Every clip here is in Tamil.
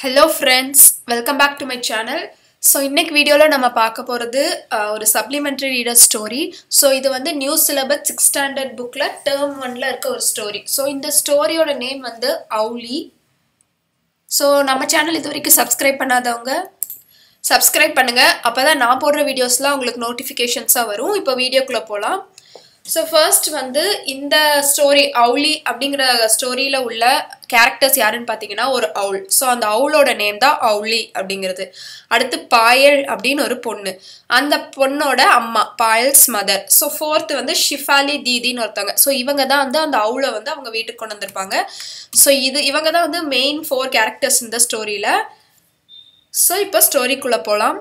hello friends welcome back to my channel so இன்னைக்கு வீடியோவில் நம்ம பார்க்க போகிறது ஒரு சப்ளிமெண்ட்ரி ரீடர் ஸ்டோரி ஸோ இது வந்து நியூ சிலபஸ் சிக்ஸ் ஸ்டாண்டர்ட் புக்கில் டேர்ம் ஒன்ல இருக்க ஒரு ஸ்டோரி ஸோ இந்த ஸ்டோரியோட நேம் வந்து அவுலி ஸோ நம்ம சேனல் இது வரைக்கும் சப்ஸ்கிரைப் பண்ணாதவங்க சப்ஸ்கிரைப் பண்ணுங்கள் அப்போ தான் நான் போடுற வீடியோஸ்லாம் உங்களுக்கு நோட்டிஃபிகேஷன்ஸாக வரும் இப்போ வீடியோக்குள்ளே போகலாம் ஸோ ஃபர்ஸ்ட் வந்து இந்த ஸ்டோரி அவுலி அப்படிங்கிற ஸ்டோரியில் உள்ள கேரக்டர்ஸ் யாருன்னு பார்த்தீங்கன்னா ஒரு அவுல் ஸோ அந்த அவுளோட நேம் தான் அவுலி அப்படிங்கிறது அடுத்து பாயல் அப்படின்னு ஒரு பொண்ணு அந்த பொண்ணோட அம்மா பாயல்ஸ் மதர் ஸோ ஃபோர்த்து வந்து ஷிஃபாலி தீதின்னு ஒருத்தவங்க ஸோ இவங்க தான் வந்து அந்த அவுளை வந்து அவங்க வீட்டுக்கு கொண்டு வந்திருப்பாங்க ஸோ இது இவங்க தான் வந்து மெயின் ஃபோர் கேரக்டர்ஸ் இந்த ஸ்டோரியில் ஸோ இப்போ ஸ்டோரிக்குள்ளே போகலாம்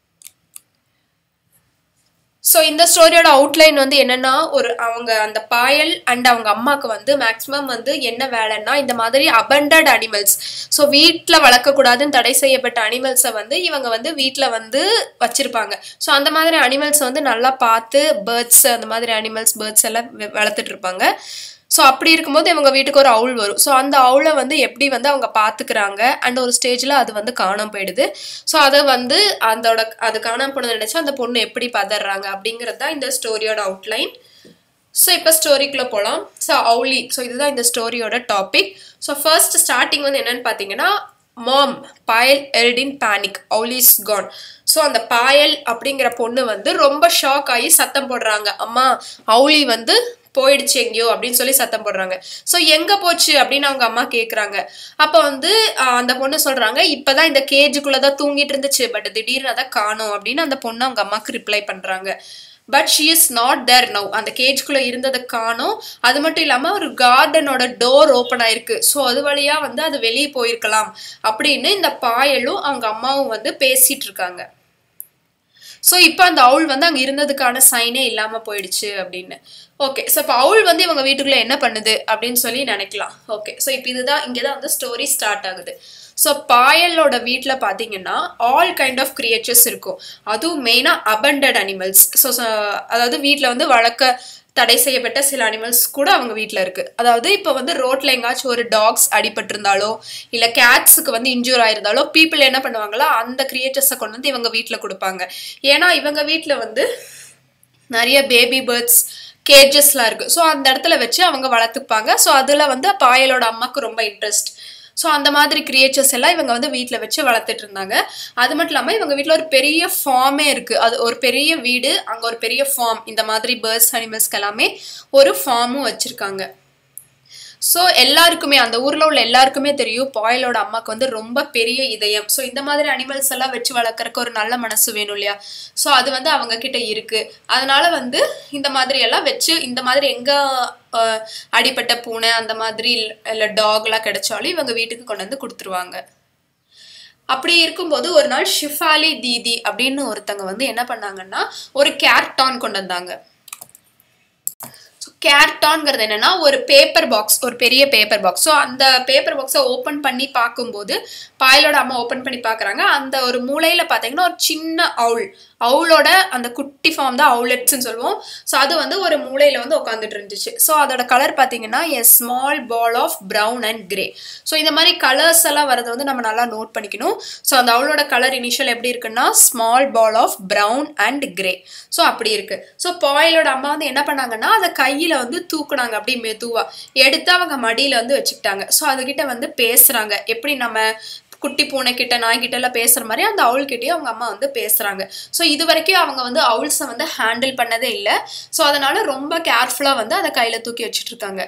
ஸோ இந்த ஸ்டோரியோட அவுட்லைன் வந்து என்னன்னா ஒரு அவங்க அந்த பாயல் அண்ட் அவங்க அம்மாவுக்கு வந்து மேக்ஸிமம் வந்து என்ன வேலைன்னா இந்த மாதிரி அபண்டட் அனிமல்ஸ் ஸோ வீட்டில் வளர்க்கக்கூடாதுன்னு தடை செய்யப்பட்ட அனிமல்ஸை வந்து இவங்க வந்து வீட்டில் வந்து வச்சிருப்பாங்க ஸோ அந்த மாதிரி அனிமல்ஸ் வந்து நல்லா பார்த்து பேர்ட்ஸ் அந்த மாதிரி அனிமல்ஸ் பேர்ட்ஸ் எல்லாம் வளர்த்துட்டு இருப்பாங்க ஸோ அப்படி இருக்கும்போது இவங்க வீட்டுக்கு ஒரு அவுள் வரும் ஸோ அந்த அவுளை வந்து எப்படி வந்து அவங்க பார்த்துக்கிறாங்க அண்ட் ஒரு ஸ்டேஜில் அது வந்து காணாம போயிடுது ஸோ அதை வந்து அதோட அது காணாம போனதை நினச்சா அந்த பொண்ணு எப்படி பதறாங்க அப்படிங்கிறது தான் இந்த ஸ்டோரியோட அவுட்லைன் ஸோ இப்போ ஸ்டோரிக்குள்ளே போகலாம் ஸோ அவுலி ஸோ இதுதான் இந்த ஸ்டோரியோட டாபிக் ஸோ ஃபர்ஸ்ட் ஸ்டார்டிங் வந்து என்னன்னு பார்த்தீங்கன்னா mom Payal yelled in panic Owly's gone so அந்த பாயல் அப்படிங்கிற பொண்ணு வந்து ரொம்ப ஷாக் ஆகி சத்தம் போடுறாங்க அம்மா அவுலி வந்து போயிடுச்சு எங்கேயோ அப்படின்னு சொல்லி சத்தம் போடுறாங்க ஸோ எங்கே போச்சு அப்படின்னு அவங்க அம்மா கேட்குறாங்க அப்போ வந்து அந்த பொண்ணு சொல்கிறாங்க இப்போ தான் இந்த கேஜுக்குள்ளே தான் தூங்கிட்டு இருந்துச்சு பட் திடீர்னு அதை காணும் அப்படின்னு அந்த பொண்ணு அவங்க அம்மாவுக்கு ரிப்ளை பண்ணுறாங்க but she is not there now அந்த கேஜ்குள்ளே இருந்ததை காணும் அது மட்டும் இல்லாமல் ஒரு கார்டனோட டோர் ஓப்பன் ஆயிருக்கு ஸோ அது வழியாக வந்து அது வெளியே போயிருக்கலாம் அப்படின்னு இந்த பாயலும் அவங்க அம்மாவும் வந்து பேசிட்டு இருக்காங்க ஸோ இப்போ அந்த அவுள் வந்து அங்கே இருந்ததுக்கான சைனே இல்லாமல் போயிடுச்சு அப்படின்னு ஓகே ஸோ இப்போ அவுள் வந்து இவங்க வீட்டுக்குள்ளே என்ன பண்ணுது அப்படின்னு சொல்லி நினைக்கலாம் ஓகே ஸோ இப்போ இதுதான் இங்கே தான் வந்து ஸ்டோரி ஸ்டார்ட் ஆகுது ஸோ பாயலோட வீட்டில் பார்த்தீங்கன்னா ஆல் கைண்ட் ஆஃப் கிரியேச்சர்ஸ் இருக்கும் அதுவும் மெயினாக அபண்டட் அனிமல்ஸ் ஸோ அதாவது வீட்டில் வந்து வளர்க்க தடை செய்யப்பட்ட சில அனிமல்ஸ் கூட அவங்க வீட்டில் இருக்குது அதாவது இப்போ வந்து ரோட்டில் எங்காச்சும் ஒரு டாக்ஸ் அடிபட்டிருந்தாலோ இல்லை கேட்ஸுக்கு வந்து இன்ஜூர் ஆயிருந்தாலோ பீப்புள் என்ன பண்ணுவாங்களோ அந்த கிரியேச்சர்ஸை கொண்டு வந்து இவங்க வீட்டில் கொடுப்பாங்க ஏன்னா இவங்க வீட்டில் வந்து நிறைய பேபி பேர்ட்ஸ் கேஜஸ்லாம் இருக்குது ஸோ அந்த இடத்துல வச்சு அவங்க வளர்த்துப்பாங்க ஸோ அதில் வந்து பாயலோட அம்மாவுக்கு ரொம்ப இன்ட்ரெஸ்ட் ஸோ அந்த மாதிரி கிரியேச்சர்ஸ் எல்லாம் இவங்க வந்து வீட்டில் வச்சு வளர்த்துட்டு இருந்தாங்க அது மட்டும் இல்லாமல் இவங்க வீட்டில் ஒரு பெரிய ஃபார்மே இருக்குது அது ஒரு பெரிய வீடு அங்கே ஒரு பெரிய ஃபார்ம் இந்த மாதிரி பேர்ட்ஸ் அனிமல்ஸ்க்கு எல்லாமே ஒரு ஃபார்மும் வச்சுருக்காங்க ஸோ எல்லாருக்குமே அந்த ஊரில் உள்ள எல்லாருக்குமே தெரியும் பாயலோட அம்மாவுக்கு வந்து ரொம்ப பெரிய இதயம் ஸோ இந்த மாதிரி அனிமல்ஸ் எல்லாம் வச்சு வளர்க்குறக்கு ஒரு நல்ல மனசு வேணும் இல்லையா ஸோ அது வந்து அவங்க கிட்ட இருக்கு அதனால வந்து இந்த மாதிரி எல்லாம் வச்சு இந்த மாதிரி எங்க அடிப்பட்ட பூனை அந்த மாதிரி இல்லை டாக்லாம் கிடைச்சாலும் இவங்க வீட்டுக்கு கொண்டு வந்து கொடுத்துருவாங்க அப்படி இருக்கும்போது ஒரு நாள் ஷிஃபாலி தீதி அப்படின்னு ஒருத்தங்க வந்து என்ன பண்ணாங்கன்னா ஒரு கேர்டான் கொண்டு வந்தாங்க கேர்டான்ங்கிறது என்னன்னா ஒரு பேப்பர் பாக்ஸ் ஒரு பெரிய பேப்பர் பாக்ஸ் ஸோ அந்த பேப்பர் பாக்ஸை ஓப்பன் பண்ணி பார்க்கும்போது பாயலோட அம்மா ஓப்பன் பண்ணி பார்க்குறாங்க அந்த ஒரு மூலையில் பார்த்தீங்கன்னா ஒரு சின்ன அவுள் அவுளோட அந்த குட்டி ஃபார்ம் தான் அவுலெட்ஸ்ன்னு சொல்லுவோம் ஸோ அது வந்து ஒரு மூலையில் வந்து உட்காந்துட்டு இருந்துச்சு ஸோ அதோட கலர் பார்த்தீங்கன்னா a small ball of brown and grey so இந்த மாதிரி கலர்ஸ் எல்லாம் வரதை வந்து நம்ம நல்லா நோட் பண்ணிக்கணும் ஸோ அந்த அவுளோட கலர் இனிஷியல் எப்படி இருக்குன்னா small ball of brown and grey so அப்படி இருக்கு ஸோ பாயலோட அம்மா வந்து என்ன பண்ணாங்கன்னா அதை கையில் வந்து தூக்குனாங்க அப்படி மெதுவா எடுத்து அவங்க மடியில் வந்து வச்சுக்கிட்டாங்க ஸோ அதுகிட்ட வந்து பேசுகிறாங்க எப்படி நம்ம குட்டி பூனை கிட்ட நாய்கிட்ட எல்லாம் பேசுற மாதிரி அந்த அவுள்கிட்டயும் அவங்க அம்மா வந்து பேசுறாங்க ஸோ இது வரைக்கும் அவங்க வந்து அவுல்ஸை வந்து ஹேண்டில் பண்ணதே இல்லை ஸோ அதனால ரொம்ப கேர்ஃபுல்லா வந்து அதை கையில தூக்கி வச்சுட்டு இருக்காங்க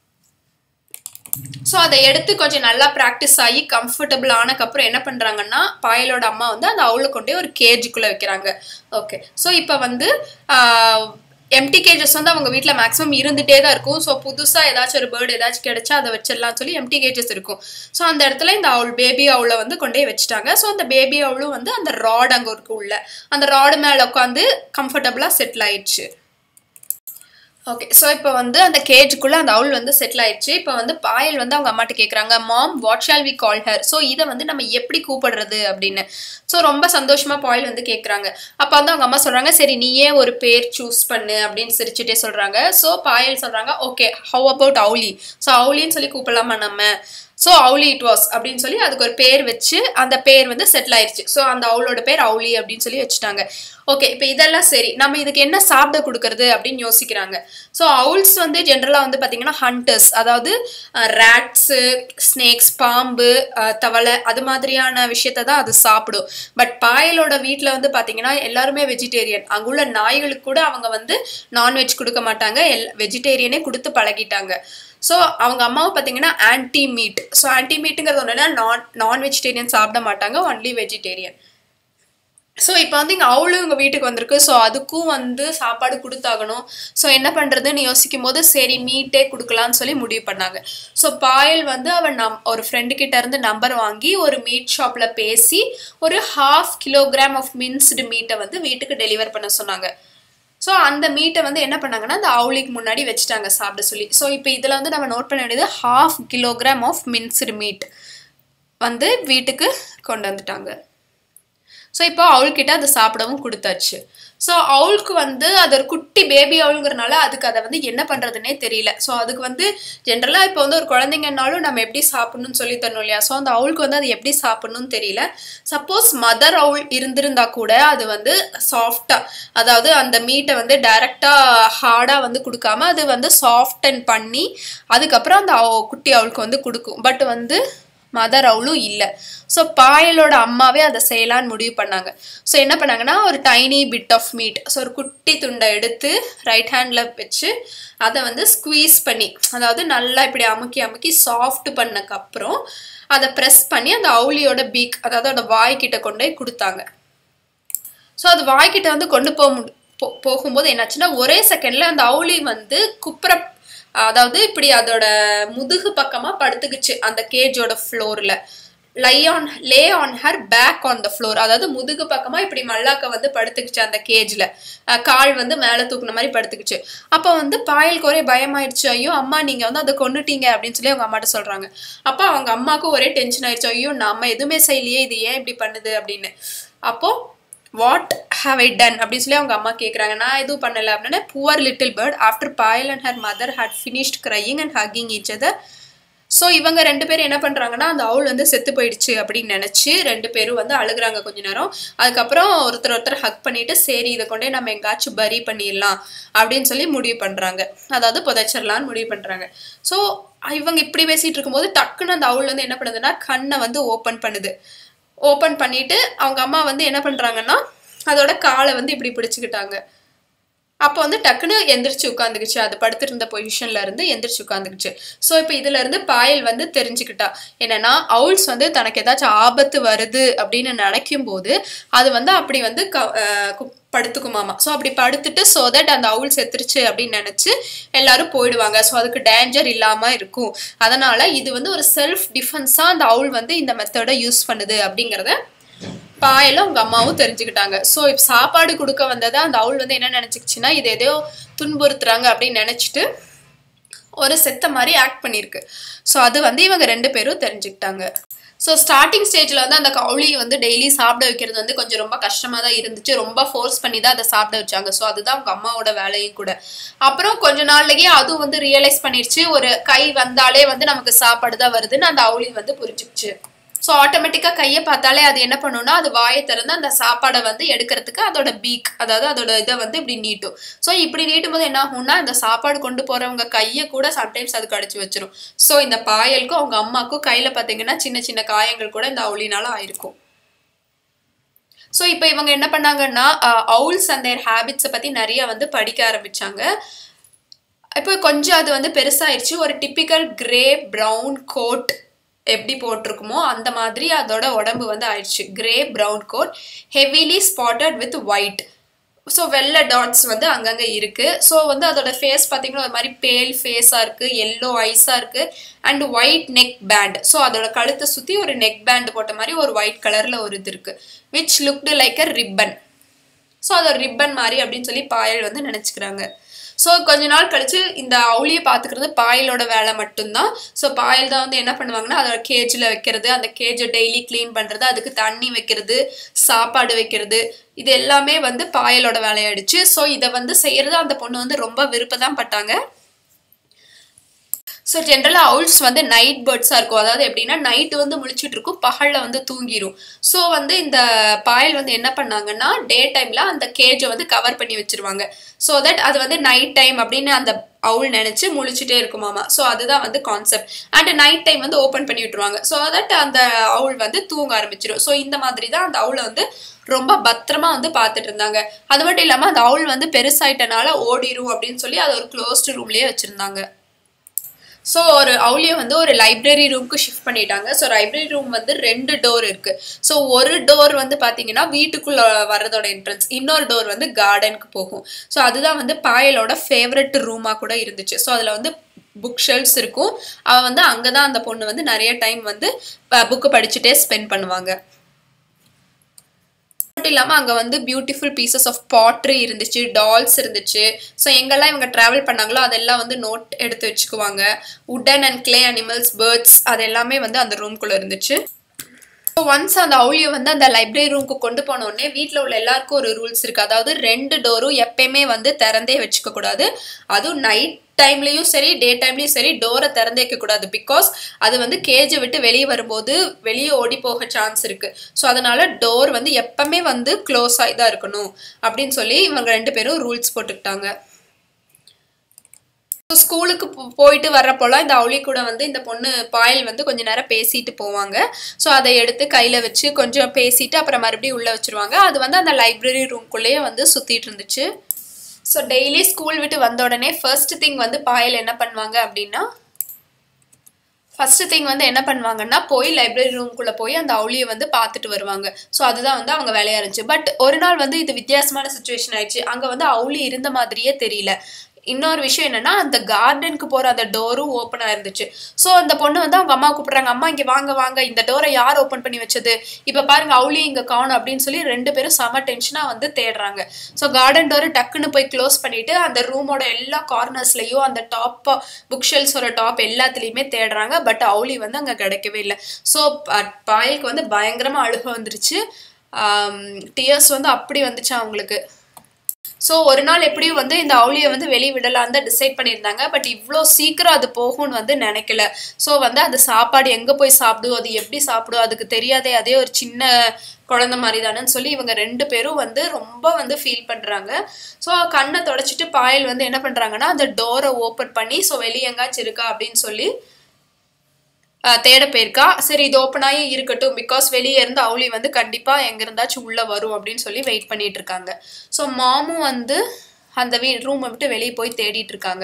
ஸோ அதை எடுத்து கொஞ்சம் நல்லா ப்ராக்டிஸ் ஆகி கம்ஃபர்டபுள் ஆனக்கப்புறம் என்ன பண்ணுறாங்கன்னா பாயலோட அம்மா வந்து அந்த அவுளை கொண்டே ஒரு கேஜுக்குள்ளே வைக்கிறாங்க ஓகே ஸோ இப்போ வந்து எம்டி கேஜஸ் வந்து அவங்க வீட்டில் மேக்ஸிமம் இருந்துகிட்டே தான் இருக்கும் ஸோ புதுசாக ஏதாச்சும் ஒரு பேர்டு ஏதாச்சும் கிடைச்சா அதை வச்சிடலாம் சொல்லி எம்டி கேஜஸ் இருக்கும் ஸோ அந்த இடத்துல இந்த அவள் பேபி அவளை வந்து கொண்டே வச்சுட்டாங்க ஸோ அந்த பேபி அவளும் வந்து அந்த ராட் அங்கே இருக்கு உள்ள அந்த ராடு மேலே உட்காந்து கம்ஃபர்டபுளாக செட்டில் ஆயிடுச்சு ஓகே ஸோ இப்போ வந்து அந்த கேஜுக்குள்ளே அந்த அவுள் வந்து செட்டில் ஆயிடுச்சு இப்போ வந்து பாயல் வந்து அவங்க அம்மாட்ட கேட்குறாங்க mom what shall we call her so இதை வந்து நம்ம எப்படி கூப்பிடுறது அப்படின்னு ஸோ ரொம்ப சந்தோஷமாக பாயல் வந்து கேட்குறாங்க அப்போ வந்து அவங்க அம்மா சொல்கிறாங்க சரி நீயே ஒரு பேர் சூஸ் பண்ணு அப்படின்னு சிரிச்சுட்டே சொல்கிறாங்க ஸோ பாயல் சொல்கிறாங்க okay how about Owly so அவுலின்னு சொல்லி கூப்பிடலாமா நம்ம ஸோ அவுலி இட் வாஸ் அப்படின்னு சொல்லி அதுக்கு ஒரு பேர் வச்சு அந்த பேர் வந்து செட்டில் ஆயிருச்சு ஸோ அந்த அவளோட பேர் அவுலி அப்படின்னு சொல்லி வச்சுட்டாங்க ஓகே இப்போ இதெல்லாம் சரி நம்ம இதுக்கு என்ன சாப்பிட கொடுக்கறது அப்படின்னு யோசிக்கிறாங்க ஸோ அவுல்ஸ் வந்து ஜென்ரலாக வந்து பார்த்தீங்கன்னா ஹண்டர்ஸ் அதாவது ரேட்ஸு ஸ்னேக்ஸ் பாம்பு அஹ், தவளை அது மாதிரியான விஷயத்த தான் அது சாப்பிடும் பட் பாயலோட வீட்டில் வந்து பார்த்தீங்கன்னா எல்லாருமே வெஜிடேரியன் அங்குள்ள நாய்களுக்கு கூட அவங்க வந்து நான்வெஜ் கொடுக்க மாட்டாங்க எல் வெஜிடேரியனே கொடுத்து பழகிட்டாங்க ஸோ அவங்க அம்மாவும் பார்த்தீங்கன்னா ஆன்டி மீட் ஸோ ஆன்டி மீட்டுங்கிறது ஒன்றுனா நான் நான் வெஜிடேரியன் சாப்பிட மாட்டாங்க ஒன்லி வெஜிடேரியன் ஸோ இப்போ வந்து இங்கே அவளும் இவங்க வீட்டுக்கு வந்திருக்கு ஸோ அதுக்கும் வந்து சாப்பாடு கொடுத்தாகணும் ஸோ என்ன பண்ணுறதுன்னு யோசிக்கும் போது சரி மீட்டே கொடுக்கலான்னு சொல்லி முடிவு பண்ணாங்க ஸோ பாயல் வந்து அவன் நம் ஒரு ஃப்ரெண்டு கிட்ட இருந்து நம்பர் வாங்கி ஒரு மீட் ஷாப்பில் பேசி ஒரு ஹாஃப் கிலோகிராம் ஆஃப் மின்ஸ்டு மீட்டை வந்து வீட்டுக்கு டெலிவர் பண்ண சொன்னாங்க ஸோ அந்த மீட்டை வந்து என்ன பண்ணாங்கன்னா அந்த அவுளிக்கு முன்னாடி வச்சுட்டாங்க சாப்பிட சொல்லி ஸோ இப்போ இதில் வந்து நம்ம நோட் பண்ண வேண்டியது half kilogram of minced meat வந்து வீட்டுக்கு கொண்டு வந்துட்டாங்க ஸோ இப்போ அவள்கிட்ட அதை சாப்பிடவும் கொடுத்தாச்சு ஸோ அவளுக்கு வந்து அது ஒரு குட்டி பேபி அவளுங்கிறனால அதுக்கு அதை வந்து என்ன பண்ணுறதுனே தெரியல ஸோ அதுக்கு வந்து ஜென்ரலாக இப்போ வந்து ஒரு குழந்தைங்கனாலும் நம்ம எப்படி சாப்பிடணும்னு சொல்லி தரணும் இல்லையா ஸோ அந்த அவளுக்கு வந்து அது எப்படி சாப்பிடணும்னு தெரியல சப்போஸ் மதர் அவள் இருந்திருந்தா கூட அது வந்து சாஃப்டாக அதாவது அந்த மீட்டை வந்து டைரெக்டாக ஹார்டாக வந்து கொடுக்காம அது வந்து சாஃப்டன் பண்ணி அதுக்கப்புறம் அந்த அவ- குட்டி அவளுக்கு வந்து கொடுக்கும் பட் வந்து மதர் அவளும் இல்லை ஸோ பாயலோட அம்மாவே அதை செய்யலான்னு முடிவு பண்ணாங்க ஸோ என்ன பண்ணாங்கன்னா ஒரு tiny bit of meat so ஒரு குட்டி துண்டை எடுத்து ரைட் ஹேண்டில் வச்சு அதை வந்து ஸ்குவீஸ் பண்ணி அதாவது நல்லா இப்படி அமுக்கி அமுக்கி சாஃப்ட் பண்ணக்கப்புறம் அதை ப்ரெஸ் பண்ணி அந்த அவுளியோட பீக் அதாவது அதோட வாய்க்கிட்ட கொண்டு போய் கொடுத்தாங்க ஸோ அது வாய்க்கிட்ட வந்து கொண்டு போக முடி போ- போகும்போது என்னாச்சுன்னா ஒரே செகண்ட்ல அந்த அவுளி வந்து குப்புற அதாவது இப்படி அதோட முதுகு பக்கமா படுத்துக்குச்சு அந்த கேஜோட ஃப்ளோர்ல lie on lay on her back on the floor அதாவது முதுகு பக்கமா இப்படி மல்லாக்க வந்து படுத்துக்குச்சு அந்த கேஜ்ல கால் வந்து மேலே தூக்குன மாதிரி படுத்துக்குச்சு அப்போ வந்து பாயலுக்கு ஒரே பயமாயிடுச்சு ஐயோ அம்மா நீங்க வந்து அதை கொன்னுட்டீங்க அப்படின்னு சொல்லி அவங்க அம்மாட்ட சொல்றாங்க அப்போ அவங்க அம்மாவுக்கு ஒரே டென்ஷன் ஆயிடுச்சு ஐயோ நம்ம எதுவுமே செய்யலையே இது ஏன் இப்படி பண்ணுது அப்படின்னு அப்போ வாட் ஹாவ் ஐ டன் அப்படின்னு சொல்லி அவங்க அம்மா கேட்குறாங்க நான் எதுவும் பண்ணல அப்படின்னா poor little bird after Payal and her mother had finished crying and hugging each other so இவங்க ரெண்டு பேரும் என்ன பண்ணுறாங்கன்னா அந்த அவுள் வந்து செத்து போயிடுச்சு அப்படின்னு நினச்சி ரெண்டு பேரும் வந்து அழுகுறாங்க கொஞ்ச நேரம் அதுக்கப்புறம் ஒருத்தர் ஒருத்தர் ஹக் பண்ணிட்டு சரி இதை கொண்டே நம்ம எங்காச்சும் பரி பண்ணிடலாம் அப்படின்னு சொல்லி முடிவு பண்ணுறாங்க அதாவது புதைச்சிடலான்னு முடிவு பண்ணுறாங்க ஸோ இவங்க இப்படி பேசிட்டு இருக்கும்போது டக்குன்னு அந்த அவுள் வந்து என்ன பண்ணுதுன்னா கண்ணை வந்து ஓப்பன் பண்ணுது ஓப்பன் பண்ணிட்டு அவங்க அம்மா வந்து என்ன பண்றாங்கன்னா அதோட காலை வந்து இப்படி பிடிச்சுக்கிட்டாங்க அப்போ வந்து டக்குன்னு எந்திரிச்சு உட்காந்துக்குச்சு அது படுத்திருந்த பொசிஷன்ல இருந்து எந்திரிச்சு உட்காந்துக்குச்சு ஸோ இப்போ இதுல இருந்து பாயல் வந்து தெரிஞ்சுக்கிட்டா என்னன்னா அவுல்ஸ் வந்து தனக்கு ஏதாச்சும் ஆபத்து வருது அப்படின்னு நினைக்கும் போது அது வந்து அப்படி வந்து க அஹ் கு- படுத்துக்குமாமா ஸோ அப்படி படுத்துட்டு ஸோ தட் அந்த அவுல் செத்துருச்சு அப்படின்னு நினச்சி எல்லாரும் போயிடுவாங்க ஸோ அதுக்கு டேஞ்சர் இல்லாமல் இருக்கும் அதனால இது வந்து ஒரு செல்ஃப் டிஃபென்ஸாக அந்த அவுல் வந்து இந்த மெத்தடை யூஸ் பண்ணுது அப்படிங்கிறத பாயலும் அவங்க அம்மாவும் தெரிஞ்சுக்கிட்டாங்க ஸோ இப்போ சாப்பாடு கொடுக்க வந்ததை அந்த அவுல் வந்து என்ன நினச்சிக்கிச்சுன்னா இது எதையோ துன்புறுத்துறாங்க அப்படின்னு நினச்சிட்டு ஒரு செத்த மாதிரி ஆக்ட் பண்ணியிருக்கு ஸோ அது வந்து இவங்க ரெண்டு பேரும் தெரிஞ்சுக்கிட்டாங்க ஸோ ஸ்டார்டிங் ஸ்டேஜில் வந்து அந்த கவுளியை வந்து டெய்லி சாப்பிட வைக்கிறது வந்து கொஞ்சம் ரொம்ப கஷ்டமாக தான் இருந்துச்சு ரொம்ப ஃபோர்ஸ் பண்ணி தான் அதை சாப்பிட வச்சாங்க ஸோ அதுதான் அவங்க அம்மாவோட வேலையும் கூட அப்புறம் கொஞ்ச நாள்லயே அதுவும் வந்து ரியலைஸ் பண்ணிருச்சு ஒரு கை வந்தாலே வந்து நமக்கு சாப்பாடு தான் வருதுன்னு அந்த அவுளி வந்து புரிஞ்சுக்குச்சு ஸோ ஆட்டோமேட்டிக்காக கையை பார்த்தாலே அது என்ன பண்ணும்னா அது வாயை திறந்து அந்த சாப்பாடை வந்து எடுக்கிறதுக்கு அதோட பீக் அதாவது அதோட இதை வந்து இப்படி நீட்டும் ஸோ இப்படி நீட்டும் போது என்ன ஆகும்னா இந்த சாப்பாடு கொண்டு போறவங்க கையை கூட சம்டைம்ஸ் அது கடிச்சு வச்சிரும் ஸோ இந்த பாயலுக்கும் அவங்க அம்மாக்கும் கையில பார்த்தீங்கன்னா சின்ன சின்ன காயங்கள் கூட இந்த அவுளினால ஆயிருக்கும் ஸோ இப்போ இவங்க என்ன பண்ணாங்கன்னா அவுல்ஸ் அண்ட் தேர் ஹேபிட்ஸை பற்றி நிறைய வந்து படிக்க ஆரம்பிச்சாங்க இப்போ கொஞ்சம் அது வந்து பெருசாயிருச்சு ஒரு டிப்பிக்கல் கிரே ப்ரௌன் கோட் எப்படி போட்டிருக்குமோ அந்த மாதிரி அதோட உடம்பு வந்து ஆயிடுச்சு grey brown coat heavily spotted with white so வெள்ளை டாட்ஸ் வந்து அங்கங்கே இருக்குது ஸோ வந்து அதோட ஃபேஸ் பார்த்தீங்கன்னா ஒரு மாதிரி பேல் ஃபேஸாக இருக்குது எல்லோ ஐஸாக இருக்குது and white neck band so அதோட கழுத்தை சுற்றி ஒரு நெக் பேண்ட் போட்ட மாதிரி ஒரு ஒயிட் கலரில் ஒரு இது இருக்குது which looked like a ribbon so அது ஒரு ரிப்பன் மாதிரி அப்படின்னு சொல்லி பாயல் வந்து நினச்சிக்கிறாங்க ஸோ கொஞ்ச நாள் கழிச்சு இந்த அவுளியை பார்த்துக்கிறது பாயலோட வேலை மட்டும்தான் ஸோ பாயல் தான் வந்து என்ன பண்ணுவாங்கன்னா அதோட கேஜில் வைக்கிறது அந்த கேஜை டெய்லி க்ளீன் பண்ணுறது அதுக்கு தண்ணி வைக்கிறது சாப்பாடு வைக்கிறது இது எல்லாமே வந்து பாயலோட வேலையாயிடுச்சு ஸோ இதை வந்து செய்யறது அந்த பொண்ணு வந்து ரொம்ப விருப்பம் தான் பட்டாங்க ஸோ ஜென்ரலாக அவுல்ஸ் வந்து நைட் பேர்ட்ஸாக இருக்கும் அதாவது எப்படின்னா நைட்டு வந்து முழிச்சிட்டு இருக்கும் பகலில் வந்து தூங்கிரும் ஸோ வந்து இந்த பாயல் வந்து என்ன பண்ணாங்கன்னா டே டைமில் அந்த கேஜை வந்து கவர் பண்ணி வச்சிருவாங்க ஸோ தட் அது வந்து நைட் டைம் அப்படின்னு அந்த அவுல் நினச்சி முழிச்சிட்டே இருக்குமாமா ஸோ அதுதான் வந்து கான்செப்ட் அண்ட் நைட் டைம் வந்து ஓப்பன் பண்ணி விட்டுருவாங்க ஸோ தட் அந்த அவுல் வந்து தூங்க ஆரம்பிச்சிடும் ஸோ இந்த மாதிரி தான் அந்த அவுளை வந்து ரொம்ப பத்திரமா வந்து பார்த்துட்டு இருந்தாங்க அது மட்டும் இல்லாமல் அந்த அவுல் வந்து பெருசாயிட்டனால ஓடிரும் அப்படின்னு சொல்லி அதை ஒரு க்ளோஸ்டு ரூம்லேயே வச்சுருந்தாங்க ஸோ ஒரு அவுலியை வந்து ஒரு லைப்ரரி ரூம்க்கு ஷிஃப்ட் பண்ணிட்டாங்க ஸோ லைப்ரரி ரூம் வந்து ரெண்டு டோர் இருக்கு ஸோ ஒரு டோர் வந்து பார்த்தீங்கன்னா வீட்டுக்குள்ள வர்றதோட என்ட்ரன்ஸ் இன்னொரு டோர் வந்து கார்டனுக்கு போகும் ஸோ அதுதான் வந்து பாயலோட ஃபேவரட் ரூமாக கூட இருந்துச்சு ஸோ அதில் வந்து புக் ஷெல்ஃப்ஸ் இருக்கும் அவள் வந்து அங்கே தான் அந்த பொண்ணு வந்து நிறைய டைம் வந்து புக்கு படிச்சுட்டே ஸ்பெண்ட் பண்ணுவாங்க மட்டும் இல்லாமல் அங்கே வந்து பியூட்டிஃபுல் பீசஸ் ஆஃப் பாட்ரி இருந்துச்சு டால்ஸ் இருந்துச்சு ஸோ எங்கெல்லாம் இவங்க ட்ராவல் பண்ணாங்களோ அதெல்லாம் வந்து நோட் எடுத்து வச்சுக்குவாங்க உடன் அண்ட் கிளே அனிமல்ஸ் பேர்ட்ஸ் அது எல்லாமே வந்து அந்த ரூம்குள்ளே இருந்துச்சு ஸோ ஒன்ஸ் அந்த அவுளியை வந்து அந்த லைப்ரரி ரூமுக்கு கொண்டு போனோடனே வீட்டில் உள்ள எல்லாருக்கும் ஒரு ரூல்ஸ் இருக்குது அதாவது ரெண்டு டோரும் எப்பயுமே வந்து திறந்தே வச்சுக்க கூடாது அதுவும் நைட் டைம்லேயும் சரி டே டைம்லேயும் சரி டோரை திறந்தே வைக்கக்கூடாது பிகாஸ் அது வந்து கேஜை விட்டு வெளியே வரும்போது வெளியே ஓடி போக சான்ஸ் இருக்குது ஸோ அதனால டோர் வந்து எப்பவுமே வந்து க்ளோஸ் ஆகி தான் இருக்கணும் அப்படின்னு சொல்லி இவங்க ரெண்டு பேரும் ரூல்ஸ் போட்டுக்கிட்டாங்க ஸ்கூலுக்கு போயிட்டு வர்றப்போலாம் இந்த அவுளி கூட வந்து இந்த பொண்ணு பாயல் வந்து கொஞ்ச நேரம் பேசிட்டு போவாங்க ஸோ அதை எடுத்து கையில் வச்சு கொஞ்சம் பேசிட்டு அப்புறம் மறுபடியும் உள்ளே வச்சிருவாங்க அது வந்து அந்த லைப்ரரி ரூம்குள்ளேயே வந்து சுற்றிட்டு இருந்துச்சு ஸோ டெய்லி ஸ்கூல் விட்டு வந்த உடனே ஃபர்ஸ்ட் திங் வந்து பாயல் என்ன பண்ணுவாங்க அப்படின்னா ஃபர்ஸ்ட் திங் வந்து என்ன பண்ணுவாங்கன்னா போய் லைப்ரரி ரூம்குள்ளே போய் அந்த அவுளியை வந்து பார்த்துட்டு வருவாங்க ஸோ அதுதான் வந்து அவங்க வேலையாக இருந்துச்சு பட் ஒரு நாள் வந்து இது வித்தியாசமான சுச்சுவேஷன் ஆயிடுச்சு அங்கே வந்து அவுளி இருந்த மாதிரியே தெரியல இன்னொரு விஷயம் என்னன்னா அந்த கார்டனுக்கு போற அந்த டோரும் ஓப்பனா இருந்துச்சு ஸோ அந்த பொண்ணு வந்து அவங்க அம்மா கூப்பிடுறாங்க அம்மா இங்க வாங்க வாங்க இந்த டோரை யார் ஓப்பன் பண்ணி வச்சது இப்ப பாருங்க அவுளி இங்க காணும் அப்படின்னு சொல்லி ரெண்டு பேரும் செம டென்ஷனா வந்து தேடுறாங்க ஸோ கார்டன் டோரை டக்குன்னு போய் க்ளோஸ் பண்ணிட்டு அந்த ரூமோட எல்லா கார்னர்ஸ்லயும் அந்த டாப் புக் ஷெல்ஸோட டாப் எல்லாத்துலயுமே தேடுறாங்க பட் அவுளி வந்து அங்க கிடைக்கவே இல்லை ஸோ பாயலுக்கு வந்து பயங்கரமா அழுக வந்துருச்சு டியர்ஸ் வந்து அப்படி வந்துச்சு அவங்களுக்கு ஸோ ஒரு நாள் எப்படியும் வந்து இந்த அவுளியை வந்து வெளியே விடலாம் தான் டிசைட் பண்ணியிருந்தாங்க பட் இவ்வளோ சீக்கிரம் அது போகும்னு வந்து நினைக்கல ஸோ வந்து அது சாப்பாடு எங்கே போய் சாப்பிடும் அது எப்படி சாப்பிடும் அதுக்கு தெரியாதே அதே ஒரு சின்ன குழந்த மாதிரி தானேன்னு சொல்லி இவங்க ரெண்டு பேரும் வந்து ரொம்ப வந்து ஃபீல் பண்ணுறாங்க ஸோ கண்ணை தொடச்சிட்டு பாயல் வந்து என்ன பண்ணுறாங்கன்னா அந்த டோரை ஓப்பன் பண்ணி ஸோ வெளியே எங்காச்சும் இருக்கா அப்படின்னு சொல்லி தேட போயிருக்கா சரி இது ஓப்பனாகவே இருக்கட்டும் பிகாஸ் வெளியே இருந்து அவுளி வந்து கண்டிப்பாக எங்கே இருந்தாச்சும் உள்ளே வரும் அப்படின்னு சொல்லி வெயிட் பண்ணிட்டு இருக்காங்க ஸோ மாமும் வந்து அந்த வீ ரூமை விட்டு வெளியே போய் தேடிட்டு இருக்காங்க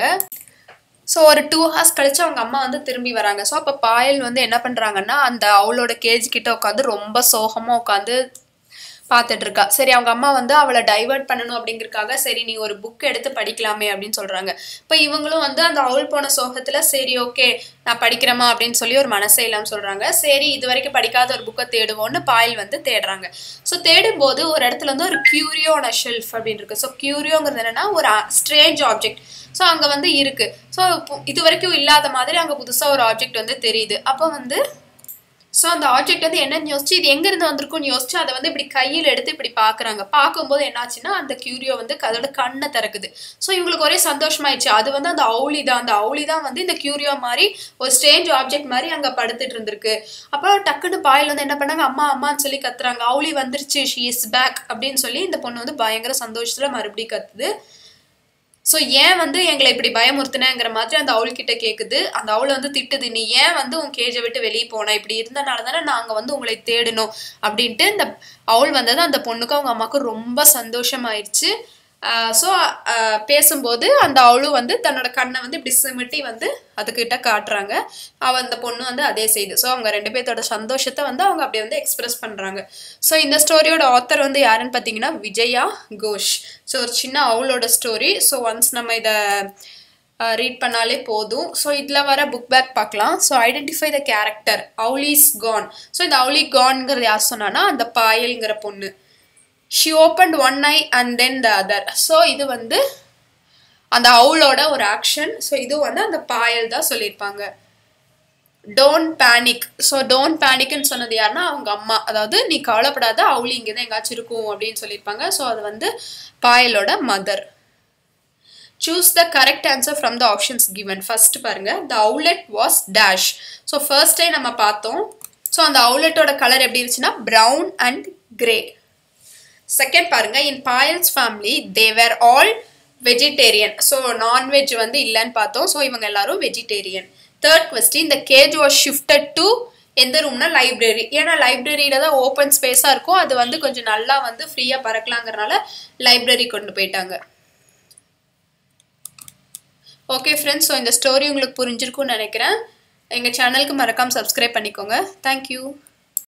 ஸோ ஒரு டூ ஹவர்ஸ் கழிச்சு அவங்க அம்மா வந்து திரும்பி வராங்க ஸோ அப்போ பாயல் வந்து என்ன பண்ணுறாங்கன்னா அந்த அவளோட கேஜ் கிட்ட உட்காந்து ரொம்ப சோகமாக உட்காந்து பார்த்துட்டு இருக்கா சரி அவங்க அம்மா வந்து அவளை டைவர்ட் பண்ணணும் அப்படிங்கிறதுக்காக சரி நீ ஒரு புக் எடுத்து படிக்கலாமே அப்படின்னு சொல்றாங்க இப்போ இவங்களும் வந்து அந்த அவள் போன சோகத்துல சரி ஓகே நான் படிக்கிறேமா அப்படின்னு சொல்லி ஒரு மனசே இல்லாமல் சொல்றாங்க சரி இது வரைக்கும் படிக்காத ஒரு புக்கை தேடுவோம்னு பாயில் வந்து தேடுறாங்க ஸோ தேடும்போது ஒரு இடத்துல வந்து ஒரு கியூரியோட ஷெல்ஃப் அப்படின்னு இருக்கு ஸோ கியூரியோங்கிறது என்னன்னா ஒரு ஸ்ட்ரேஞ்ச் ஆப்ஜெக்ட் ஸோ அங்கே வந்து இருக்கு ஸோ இது வரைக்கும் இல்லாத மாதிரி அங்கே புதுசாக ஒரு ஆப்ஜெக்ட் வந்து தெரியுது அப்போ வந்து ஸோ அந்த ஆப்ஜெக்ட் வந்து என்னன்னு யோசிச்சு இது எங்கேருந்து வந்திருக்கும்னு யோசிச்சு அதை வந்து இப்படி கையில் எடுத்து இப்படி பார்க்குறாங்க பார்க்கும்போது என்னாச்சுன்னா அந்த கியூரியோ வந்து அதோட கண்ணை திறக்குது ஸோ இவங்களுக்கு ஒரே சந்தோஷமாயிடுச்சு அது வந்து அந்த அவுளி தான் அந்த அவுளி தான் வந்து இந்த கியூரியோ மாதிரி ஒரு ஸ்ட்ரேஞ்ச் ஆப்ஜெக்ட் மாதிரி அங்கே படுத்துட்டு இருந்திருக்கு அப்புறம் டக்குன்னு பாயில் வந்து என்ன பண்ணாங்க அம்மா அம்மான்னு சொல்லி கத்துறாங்க அவுளி வந்துருச்சு ஷீ இஸ் பேக் அப்படின்னு சொல்லி இந்த பொண்ணு வந்து பயங்கர சந்தோஷத்தில் மறுபடியும் கத்துது ஸோ ஏன் வந்து எங்களை இப்படி பயமுறுத்தினேங்கிற மாதிரி அந்த அவள்கிட்ட கேட்குது அந்த அவளை வந்து திட்டுது நீ ஏன் வந்து உன் கேஜை விட்டு வெளியே போன இப்படி இருந்தனால தானே நாங்கள் வந்து உங்களை தேடணும் அப்படின்ட்டு இந்த அவள் வந்தது அந்த பொண்ணுக்கும் அவங்க அம்மாவுக்கும் ரொம்ப சந்தோஷமாயிடுச்சு ஸோ பேசும்போது அந்த அவளும் வந்து தன்னோட கண்ணை வந்து இப்படி சிமிட்டி வந்து அதுக்கிட்ட காட்டுறாங்க அவ அந்த பொண்ணு வந்து அதே செய்து ஸோ அவங்க ரெண்டு பேர்த்தோட சந்தோஷத்தை வந்து அவங்க அப்படியே வந்து எக்ஸ்பிரஸ் பண்ணுறாங்க ஸோ இந்த ஸ்டோரியோட ஆத்தர் வந்து யாருன்னு பார்த்தீங்கன்னா விஜயா கோஷ் ஸோ ஒரு சின்ன அவளோட ஸ்டோரி ஸோ ஒன்ஸ் நம்ம இதை ரீட் பண்ணாலே போதும் ஸோ இதில் வர புக் பேக் பார்க்கலாம் so identify the character Owly's gone so இந்த அவுலி கான்ங்கிறது யார் சொன்னான்னா அந்த பாயல்ங்கிற பொண்ணு she open one eye and then the other so இது வந்து அந்த அவுளோட ஒரு ஆக்ஷன் ஸோ இது வந்து அந்த பாயல் தான் சொல்லியிருப்பாங்க டோன்ட் பேனிக் ஸோ டோன்ட் பேனிக்னு சொன்னது யாருன்னா அவங்க அம்மா அதாவது நீ கவலைப்படாத அவுளி இங்கே தான் எங்காச்சும் இருக்கும் அப்படின்னு சொல்லியிருப்பாங்க ஸோ அது வந்து பாயலோட mother chooses the correct answer from the options given first பாருங்க the owlet was dash so first day நம்ம பார்த்தோம் ஸோ அந்த அவுலெட்டோட கலர் எப்படி இருந்துச்சுன்னா ப்ரௌன் அண்ட் கிரே செகண்ட் பாருங்க in Payal's family they're all vegetarian so nonveg வந்து இல்லைன்னு பார்த்தோம் ஸோ இவங்க எல்லாரும் வெஜிடேரியன் தேர்ட் கொஸ்டின் இந்த கேஜ் வாஸ் ஷிஃப்டட் டு எந்த ரூம்னா லைப்ரரி ஏன்னா லைப்ரரியில தான் ஓப்பன் ஸ்பேஸாக இருக்கும் அது வந்து கொஞ்சம் நல்லா வந்து ஃப்ரீயாக பறக்கலாங்கிறனால லைப்ரரி கொண்டு போயிட்டாங்க ஓகே ஃப்ரெண்ட்ஸ் ஸோ இந்த ஸ்டோரி உங்களுக்கு புரிஞ்சிருக்கும்னு நினைக்கிறேன் எங்கள் சேனலுக்கு மறக்காமல் சப்ஸ்கிரைப் பண்ணிக்கோங்க தேங்க்யூ